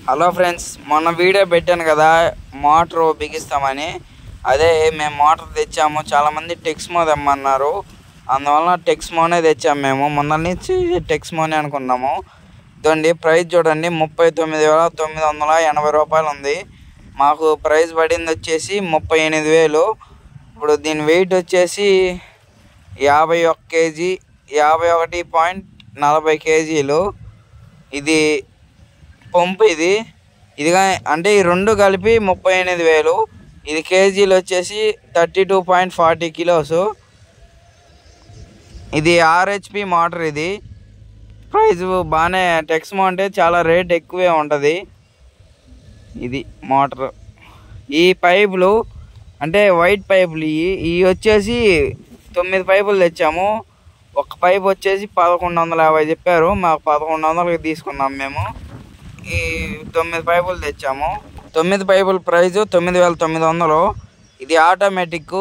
hello friends మొన్న video పెట్టాను కదా మోటార్ బిగిస్తామని అదే మేము మోటార్ తెచ్చాము చాలామంది టెక్స్మో తెమ్మన్నారు అందువలన టెక్స్మోనే తెచ్చాము మేము మొన్న నుంచి టెక్స్మోనే అనుకున్నాము ఇదండి ప్రైస్ చూడండి ముప్పై తొమ్మిది వేల తొమ్మిది వందల ఎనభై రూపాయలు ఉంది మాకు ప్రైస్ పడింది వచ్చేసి ముప్పై ఎనిమిది వేలు ఇప్పుడు దీని వెయిట్ వచ్చేసి యాభై ఒక్క కేజీ యాభై ఒకటి పాయింట్ నలభై కేజీలు ఇది పంపు ఇది ఇదిగా అంటే ఈ రెండు కలిపి ముప్పై ఎనిమిది వేలు ఇది కేజీలు వచ్చేసి thirty two point forty kilos ఇది ఆర్హెచ్పి మోటార్ ఇది ప్రైస్ బాగానే టెక్స్మో అంటే చాలా రేట్ ఎక్కువే ఉంటుంది ఇది మోటార్ ఈ పైపులు అంటే వైట్ పైపులు ఇవి ఇవి వచ్చేసి తొమ్మిది పైపులు తెచ్చాము ఒక పైప్ వచ్చేసి పదకొండు వందల యాభై చెప్పారు మాకు పదకొండు వందలకి తీసుకున్నాం మేము ఈ తొమ్మిది పైపులు తెచ్చాము తొమ్మిది పైపుల ప్రైజు తొమ్మిది వేల తొమ్మిది వందలు ఇది ఆటోమేటిక్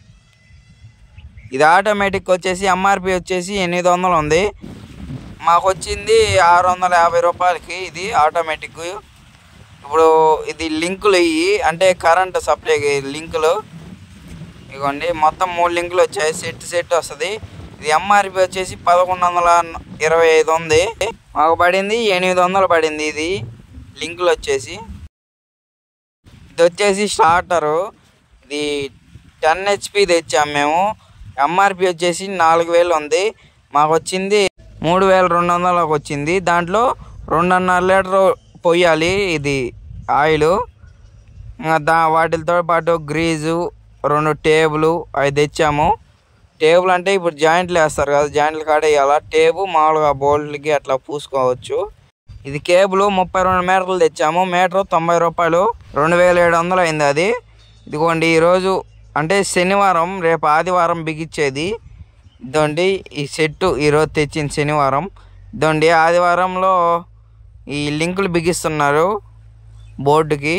ఇది ఆటోమేటిక్ వచ్చేసి ఎంఆర్పి వచ్చేసి ఎనిమిది వందలు ఉంది మాకు వచ్చింది ఆరు వందల యాభై రూపాయలకి ఇది ఆటోమేటిక్ ఇప్పుడు ఇది లింకులు ఇవి అంటే కరెంట్ సప్లై లింకులు ఇగోండి మొత్తం మూడు లింకులు వచ్చాయి సెట్ సెట్ వస్తుంది ఇది ఎంఆర్పి వచ్చేసి పదకొండు వందల ఇరవై ఐదు ఉంది మాకు పడింది ఎనిమిది వందలు పడింది ఇది లింకులు వచ్చేసి ఇది వచ్చేసి స్టార్టరు ఇది టెన్ హెచ్పి తెచ్చాము మేము ఎంఆర్పి వచ్చేసి నాలుగు వేలు ఉంది మాకు వచ్చింది మూడు వేల రెండు వందలకు వచ్చింది దాంట్లో రెండున్నర లీటర్ పొయ్యాలి ఇది ఆయిల్ ఇంకా దా వాటితో పాటు గ్రీజు రెండు టేబుల్ అవి తెచ్చాము టేబుల్ అంటే ఇప్పుడు జాయింట్లు వేస్తారు కదా జాయింట్లు కాడ వేయాలా టేబు మామూలుగా బోల్డ్కి అట్లా పూసుకోవచ్చు ఇది కేబుల్ ముప్పై రెండు మీటర్లు తెచ్చాము మీటర్ తొంభై రూపాయలు రెండు వేల ఏడు వందలు అయింది అది ఇదిగోండి ఈరోజు అంటే శనివారం రేపు ఆదివారం బిగించేది ఇదండి ఈ సెట్టు ఈరోజు తెచ్చింది శనివారం ఇదండి ఆదివారంలో ఈ లింకులు బిగిస్తున్నారు బోర్డుకి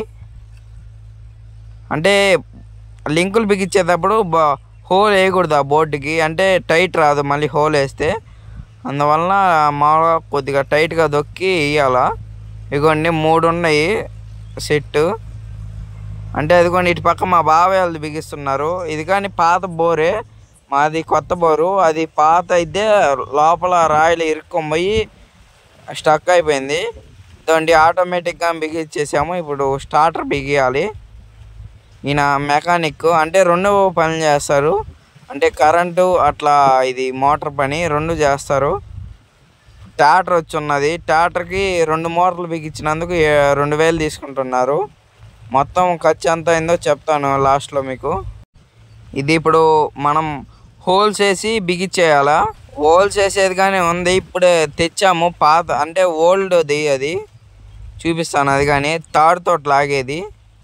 అంటే లింకులు బిగించేటప్పుడు బా హోల్ వేయకూడదు ఆ బోర్డుకి అంటే టైట్ రాదు మళ్ళీ హోల్ వేస్తే అందువలన మామూలుగా కొద్దిగా టైట్గా దొక్కి వేయాల ఇదిగోండి మూడు ఉన్నాయి సెట్ అంటే అదిగోండి ఇటు పక్క మా బాబాయ్ వాళ్ళు బిగిస్తున్నారు ఇది కానీ పాత బోరే మాది కొత్త బోరు అది పాత అయితే లోపల రాయిలు ఇరుక్కొని పోయి స్టక్ అయిపోయింది ఇదండి ఆటోమేటిక్గా బిగించేసాము ఇప్పుడు స్టార్టర్ బిగియాలి ఈయన మెకానిక్ అంటే రెండు పనులు చేస్తారు అంటే కరెంటు అట్లా ఇది మోటార్ పని రెండు చేస్తారు ట్రాక్టర్ వచ్చి ఉన్నది ట్రాక్టర్కి రెండు మోటార్లు బిగించినందుకు ఏ- రెండు వేలు తీసుకుంటున్నారు మొత్తం ఖర్చు ఎంత అయిందో చెప్తాను లాస్ట్లో మీకు ఇది ఇప్పుడు మనం హోల్స్ వేసి బిగిచ్చేయాలా హోల్స్ వేసేది కానీ ఉంది ఇప్పుడే తెచ్చాము పాత అంటే ఓల్డ్ది అది చూపిస్తాను అది కానీ తాడుతో లాగేది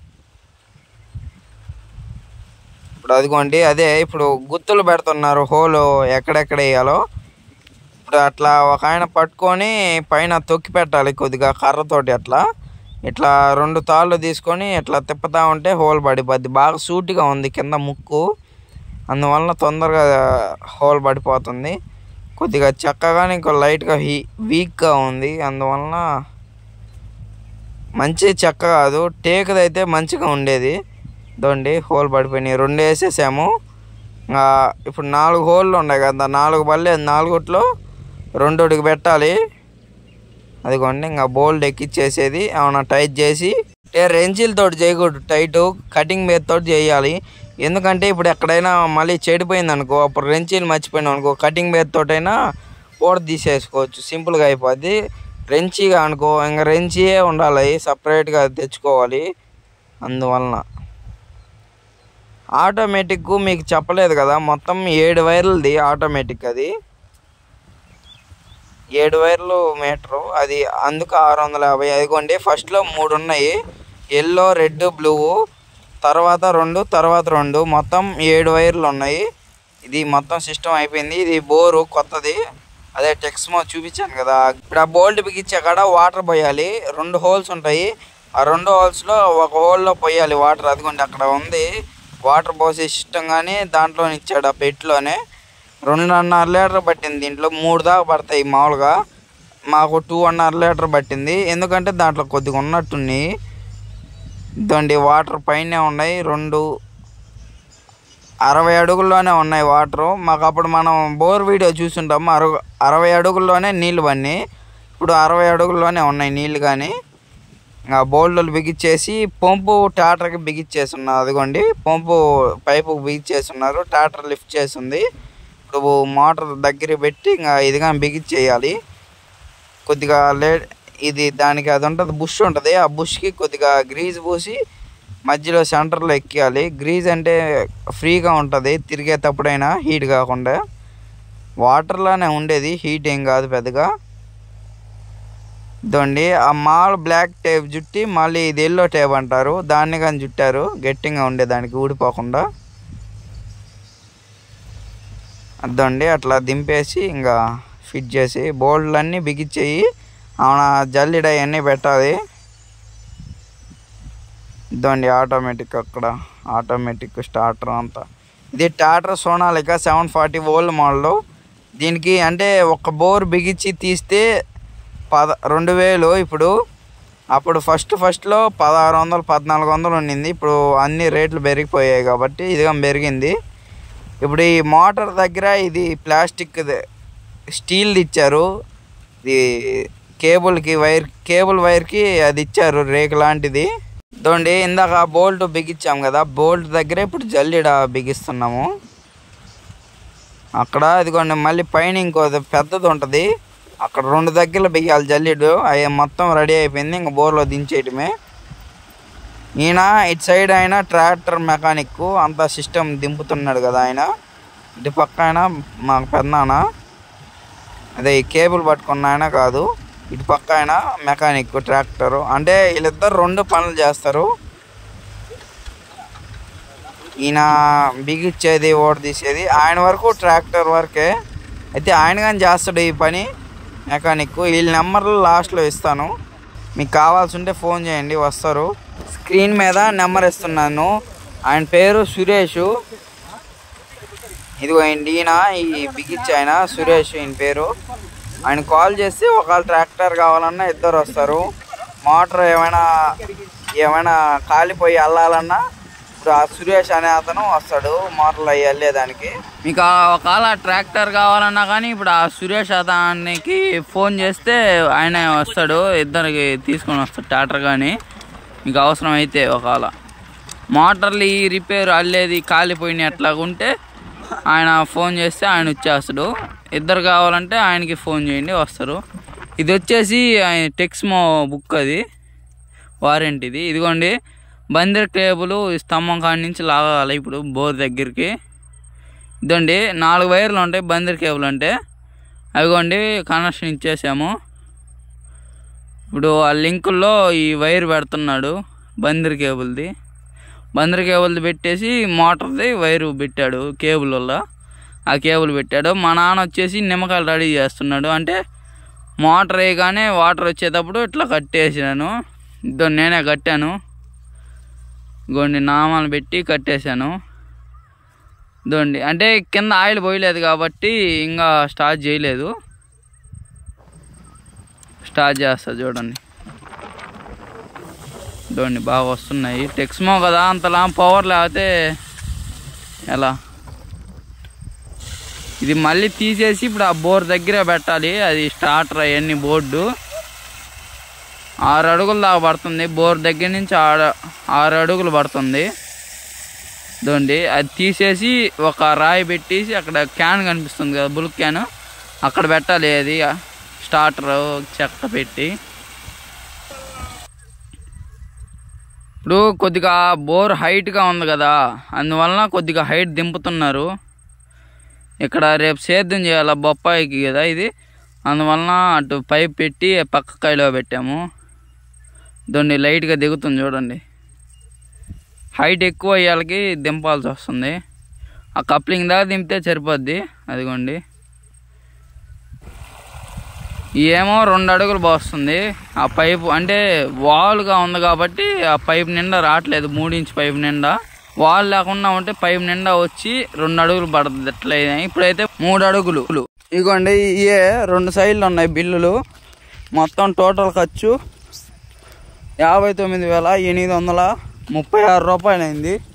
ఇప్పుడు అదిగోండి అదే ఇప్పుడు గుర్తులు పెడుతున్నారు హోల్ ఎక్కడెక్కడ వేయాలో ఇప్పుడు అట్లా ఒక ఆయన పట్టుకొని పైన తొక్కి పెట్టాలి కొద్దిగా కర్రతోటి అట్లా ఇట్లా రెండు తాళ్ళు తీసుకొని ఇట్లా తిప్పుతా ఉంటే హోల్ పడిపోద్ది బాగా సూటిగా ఉంది కింద ముక్కు అందువలన తొందరగా హోల్ పడిపోతుంది కొద్దిగా చక్కగానే ఇంకో లైట్గా హీ వీక్గా ఉంది అందువలన మంచి చెక్క కాదు టేకుది అయితే మంచిగా ఉండేది ఇదండి హోల్ పడిపోయినాయి రెండు వేసేసాము ఇంకా ఇప్పుడు నాలుగు హోళ్ళు ఉన్నాయి కదా నాలుగు బల్లే నాలుగుట్లో రెండుకి పెట్టాలి అదిగోండి ఇంకా బోల్డ్ ఎక్కిచ్చేసేది ఏమైనా టైట్ చేసి అంటే రెంచిలతో చేయకూడదు టైట్ కటింగ్ మీద తోటి చేయాలి ఎందుకంటే ఇప్పుడు ఎక్కడైనా మళ్ళీ చెడిపోయింది అనుకో అప్పుడు రెంచీలు మర్చిపోయినాం అనుకో కటింగ్ మీద తోటైనా ఊడ తీసేసుకోవచ్చు సింపుల్గా అయిపోద్ది రెంచిగా అనుకో ఇంకా రెంచియే ఉండాలి సపరేట్గా తెచ్చుకోవాలి అందువలన ఆటోమేటిక్ మీకు చెప్పలేదు కదా మొత్తం ఏడు వైర్లది ఆటోమేటిక్ అది ఏడు వైర్లు మీటరు అది అందుకు ఆరు వందల యాభై అదిగోండి ఫస్ట్లో మూడు ఉన్నాయి ఎల్లో రెడ్ బ్లూ తర్వాత రెండు తర్వాత రెండు మొత్తం ఏడు వైర్లు ఉన్నాయి ఇది మొత్తం సిస్టమ్ అయిపోయింది ఇది బోరు కొత్తది అదే టెక్స్మో చూపించాను కదా ఇప్పుడు ఆ బోల్ట్ బిగించే కాడ వాటర్ పోయాలి రెండు హోల్స్ ఉంటాయి ఆ రెండు హోల్స్లో ఒక హోల్లో పోయాలి వాటర్ అదిగోండి అక్కడ ఉంది వాటర్ పోసే సిస్టమ్ కానీ దాంట్లో ఇచ్చాడు ఆ పెట్టులోనే రెండున్నర లీటర్ పట్టింది దీంట్లో మూడు దాకా పడతాయి మామూలుగా మాకు టూ అండ్ హాఫ్ లీటర్ పట్టింది ఎందుకంటే దాంట్లో కొద్దిగా ఉన్నట్టున్నాయి ఇదండి వాటర్ పైనే ఉన్నాయి రెండు అరవై అడుగుల్లోనే ఉన్నాయి వాటరు మాకు అప్పుడు మనం బోర్ వీడియో చూసుంటాము అర అరవై అడుగుల్లోనే నీళ్ళు పన్ని ఇప్పుడు అరవై అడుగుల్లోనే ఉన్నాయి నీళ్ళు కానీ ఇంకా బోల్డ్లు బిగించేసి పంపు టాటర్కి బిగించేసి ఉన్నారు అదిగోండి పంపు పైపు బిగించేసి ఉన్నారు టాటర్ లిఫ్ట్ చేసింది ఇప్పుడు మోటార్ దగ్గర పెట్టి ఇంకా ఇదిగా బిగించేయాలి కొద్దిగా లేట్ ఇది దానికి అది ఉంటుంది బుష్ ఉంటుంది ఆ బుష్కి కొద్దిగా గ్రీజ్ పూసి మధ్యలో సెంటర్లో ఎక్కియాలి గ్రీజ్ అంటే ఫ్రీగా ఉంటుంది తిరిగేటప్పుడైనా హీట్ కాకుండా వాటర్లోనే ఉండేది హీట్ ఏం కాదు పెద్దగా ఇదండి ఆ మాల్ బ్లాక్ టేప్ జుట్టి మళ్ళీ ఇది ఎల్లో టేప్ అంటారు దాన్ని కానీ జుట్టారు గట్టిగా ఉండే దానికి ఊడిపోకుండా అదండి అట్లా దింపేసి ఇంకా ఫిట్ చేసి బోల్డ్లన్నీ బిగించేయి అవున జల్లిడ అవన్నీ పెట్టాలి ఇదండి ఆటోమేటిక్ అక్కడ ఆటోమేటిక్ స్టార్టర్ అంతా ఇది టాటర్ Sonalika seven forty old model దీనికి అంటే ఒక బోర్ బిగించి తీస్తే పద రెండు వేలు ఇప్పుడు అప్పుడు ఫస్ట్ ఫస్ట్లో పదహారు వందలు పద్నాలుగు వందలు ఉండింది ఇప్పుడు అన్ని రేట్లు పెరిగిపోయాయి కాబట్టి ఇదిగా పెరిగింది ఇప్పుడు ఈ మోటార్ దగ్గర ఇది ప్లాస్టిక్ స్టీల్ ఇచ్చారు ఇది కేబుల్కి వైర్ కేబుల్ వైర్కి అది ఇచ్చారు రేకు లాంటిది ఇదండి ఇందాక బోల్ట్ బిగించాం కదా బోల్ట్ దగ్గర ఇప్పుడు జల్లిడ బిగిస్తున్నాము అక్కడ ఇదిగోండి మళ్ళీ పైన ఇంకో పెద్దది ఉంటుంది అక్కడ రెండు దగ్గర బియ్యాలి జల్లిడు అవి మొత్తం రెడీ అయిపోయింది ఇంకా బోర్లో దించేయటమే ఈయన ఇటు సైడ్ ఆయన ట్రాక్టర్ మెకానిక్ అంతా సిస్టమ్ దింపుతున్నాడు కదా ఆయన ఇటు పక్క ఆయన మా పెద్దనాన్న అదే ఈ కేబుల్ పట్టుకున్న ఆయన కాదు ఇటు పక్క ఆయన మెకానిక్ ట్రాక్టర్ అంటే వీళ్ళిద్దరు రెండు పనులు చేస్తారు ఈయన బిగిచ్చేది ఓట తీసేది ఆయన వరకు ట్రాక్టర్ వరకే అయితే ఆయన కానీ చేస్తాడు ఈ పని మెకానిక్ వీళ్ళ నెంబర్లు లాస్ట్లో ఇస్తాను మీకు కావాల్సి ఉంటే ఫోన్ చేయండి వస్తారు స్క్రీన్ మీద నెంబర్ ఇస్తున్నాను ఆయన పేరు సురేష్ ఇదిగో ఈయన ఈయన ఈ బిగిచ్ ఆయన సురేష్ ఈయన పేరు ఆయన కాల్ చేసి ఒకవేళ ట్రాక్టర్ కావాలన్నా ఇద్దరు వస్తారు మోటార్ ఏమైనా ఏమైనా కాలిపోయి వెళ్ళాలన్నా ఇప్పుడు ఆ సురేష్ అనే అతను వస్తాడు మోటార్లు అవి వెళ్ళేదానికి మీకు ఒకవేళ ట్రాక్టర్ కావాలన్నా కానీ ఇప్పుడు ఆ సురేష్ అతనికి ఫోన్ చేస్తే ఆయన వస్తాడు ఇద్దరికి తీసుకొని వస్తాడు ట్రాక్టర్ కానీ మీకు అవసరం అయితే ఒకవేళ మోటార్లు ఈ రిపేర్ అల్లేది కాలిపోయినాయి అట్లా ఉంటే ఆయన ఫోన్ చేస్తే ఆయన వచ్చేస్తాడు ఇద్దరు కావాలంటే ఆయనకి ఫోన్ చేయండి వస్తారు ఇది వచ్చేసి ఆయన టెక్స్మో బుక్ అది వారంటీది ఇదిగోండి బందర్ కేబుల్ స్తంభం కాడి నుంచి లాగాలి ఇప్పుడు బోర్ దగ్గరికి ఇదండి నాలుగు వైర్లు ఉంటాయి బందర్ కేబుల్ అంటే అవిగోండి కనెక్షన్ ఇచ్చేసాము ఇప్పుడు ఆ లింకుల్లో ఈ వైర్ పెడుతున్నాడు బందర్ కేబుల్ది బందర్ కేబుల్ది పెట్టేసి మోటార్ది వైరు పెట్టాడు కేబుల్ వల్ల ఆ కేబుల్ పెట్టాడు మా నాన్న వచ్చేసి నిమ్మకాయలు రెడీ చేస్తున్నాడు అంటే మోటార్ వేయగానే వాటర్ వచ్చేటప్పుడు ఇట్లా కట్టేసాను ఇదో నేనే కట్టాను ఇగోండి నామాలు పెట్టి కట్టేశాను ఇదోండి అంటే కింద ఆయిల్ పోయలేదు కాబట్టి ఇంకా స్టార్ట్ చేయలేదు స్టార్ట్ చేస్తా చూడండి ఇదోండి బాగా వస్తున్నాయి టెక్స్మో కదా అంతలా పవర్ లేకపోతే ఎలా ఇది మళ్ళీ తీసేసి ఇప్పుడు ఆ బోర్ దగ్గర పెట్టాలి అది స్టార్టర్ అవన్నీ బోర్డు ఆరు అడుగులు దాకా పడుతుంది బోర్ దగ్గర నుంచి ఆరు ఆరు అడుగులు పడుతుంది ఇదండి అది తీసేసి ఒక రాయి పెట్టేసి అక్కడ క్యాన్ కనిపిస్తుంది కదా బుల్క్ క్యాన్ అక్కడ పెట్టాలి అది స్టార్టర్ చెక్క పెట్టి ఇప్పుడు కొద్దిగా బోర్ హైట్గా ఉంది కదా అందువలన కొద్దిగా హైట్ దింపుతున్నారు ఇక్కడ రేపు సేద్యం చేయాలి బొప్పాయికి కదా ఇది అందువలన అటు పైప్ పెట్టి పక్క కాయలో పెట్టాము దాన్ని లైట్గా దిగుతుంది చూడండి హైట్ ఎక్కువ అయ్యాలకి దింపాల్సి వస్తుంది ఆ కప్లింగ్ దాకా దింపితే సరిపోద్ది అదిగోండి ఏమో రెండు అడుగులు పోస్తుంది ఆ పైపు అంటే వాల్గా ఉంది కాబట్టి ఆ పైప్ నిండా రావట్లేదు మూడు ఇంచ్ పైప్ నిండా వాల్ లేకుండా ఉంటే పైప్ నిండా వచ్చి రెండు అడుగులు పడుతుంది ఎట్లా ఇప్పుడైతే మూడు అడుగులు ఇగోండి ఇయే రెండు సైడ్లు ఉన్నాయి బిల్లులు మొత్తం టోటల్ ఖర్చు యాభై తొమ్మిది వేల ఎనిమిది వందల ముప్పై ఆరు రూపాయలు అయింది